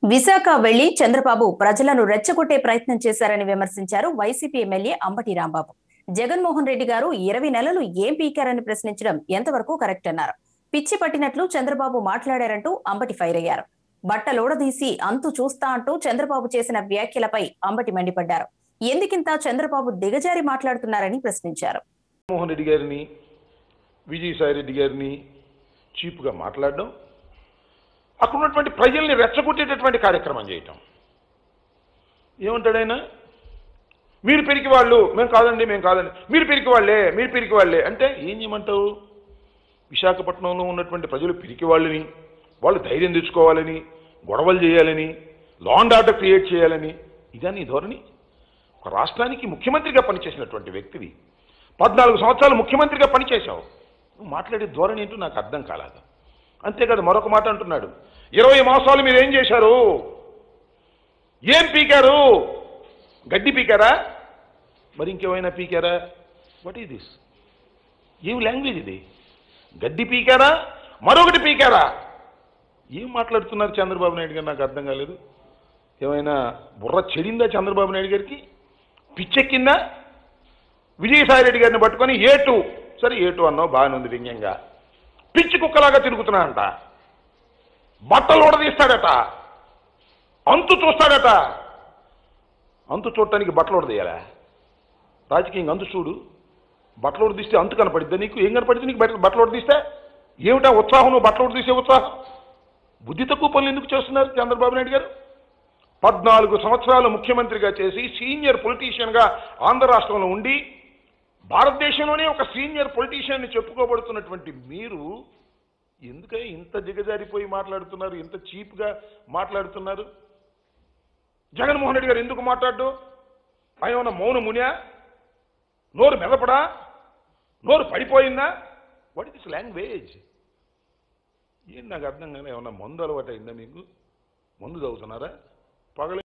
విశాఖ వెళ్లి చంద్రబాబు ప్రజలను రెచ్చగొట్టే ప్రయత్నం చేశారని విమర్శించారు వైసీపీ ఎమ్మెల్యే అంబటి రాంబాబు జగన్మోహన్ రెడ్డి గారు ఇరవై నెలలు ఏం పీకారని ప్రశ్నించడం ఎంతవరకు కరెక్ట్ అన్నారు పిచ్చి పట్టినట్లు చంద్రబాబు మాట్లాడారంటూ అంబటి ఫైర్ అయ్యారు బట్టలోడదీసి అంతు చూస్తా అంటూ చంద్రబాబు చేసిన వ్యాఖ్యలపై అంబటి మండిపడ్డారు ఎందుకింత చంద్రబాబు దిగజారి మాట్లాడుతున్నారని ప్రశ్నించారు మోహన్ రెడ్డి గారిని విజయసాయి రెడ్డి గారిని చీప్గా మాట్లాడడం అక్కడ ఉన్నటువంటి ప్రజల్ని రెచ్చగొట్టేటటువంటి కార్యక్రమం చేయటం ఏమంటాడు ఆయన మీరు పెరిగి వాళ్ళు మేము కాదండి మేము కాదండి మీరు పెరిగి వాళ్ళే మీరు పెరిగి వాళ్ళే అంటే ఏం చేయమంటావు విశాఖపట్నంలో ఉన్నటువంటి ప్రజలు పిరికి వాళ్ళని వాళ్ళు ధైర్యం తెచ్చుకోవాలని గొడవలు చేయాలని లా అండ్ ఆర్డర్ క్రియేట్ చేయాలని ఇదా నీ ధోరణి ఒక రాష్ట్రానికి ముఖ్యమంత్రిగా పనిచేసినటువంటి వ్యక్తివి పద్నాలుగు సంవత్సరాలు ముఖ్యమంత్రిగా పనిచేశావు నువ్వు మాట్లాడే ధోరణి ఏంటో నాకు అర్థం కాలేదు అంతేకాదు మరొక మాట అంటున్నాడు ఇరవై మాసాలు మీరు ఏం చేశారు ఏం పీకారు గడ్డి పీకారా మరి ఇంకేమైనా పీకారా వాట్ ఈస్ దిస్ ఏం లాంగ్వేజ్ ఇది గడ్డి పీకారా మరొకటి పీకారా ఏం మాట్లాడుతున్నారు చంద్రబాబు నాయుడు గారు నాకు అర్థం కాలేదు ఏమైనా బుర్ర చెడిందా చంద్రబాబు నాయుడు గారికి పిచ్చెక్కిందా విజయసాయి రెడ్డి గారిని పట్టుకొని ఏటు సరే ఏటు అన్నావు బాగానే ఉంది వ్యంగ్యంగా పిచ్చి కుక్కలాగా తిరుగుతున్నాడంట బట్టలు ఉడదీస్తాడట అంతు చూస్తాడట అంతు చూడటానికి బట్టలు ఉడదీయాలా రాజకీయంగా అంతు చూడు బట్టలు ఉడదీస్తే అంతు కనపడిద్దా నీకు ఏం కనపడిద్ది నీకు బట్టలు బట్టలు ఉడదీస్తే ఏమిటా ఉత్సాహం నువ్వు బట్టలు ఉడదీసే ఉత్సాహం బుద్ధి తక్కువ పనులు ఎందుకు చేస్తున్నారు చంద్రబాబు నాయుడు గారు పద్నాలుగు సంవత్సరాలు ముఖ్యమంత్రిగా చేసి సీనియర్ పొలిటీషియన్గా ఆంధ్ర రాష్ట్రంలో ఉండి భారతదేశంలోనే ఒక సీనియర్ పొలిటీషియన్ చెప్పుకోబడుతున్నటువంటి మీరు ఎందుకే ఇంత దిగజారిపోయి మాట్లాడుతున్నారు ఇంత చీప్గా మాట్లాడుతున్నారు జగన్మోహన్ రెడ్డి గారు ఎందుకు మాట్లాడు ఆయన ఏమన్నా మౌన మునియా నోరు మెదపడా నోరు పడిపోయిందా వాట్ ఇస్ దిస్ లాంగ్వేజ్ ఏం నాకు అర్థం కానీ ఏమన్నా మందు అలవాటు అయిందా మీకు మందు తాగుతున్నారా పగలే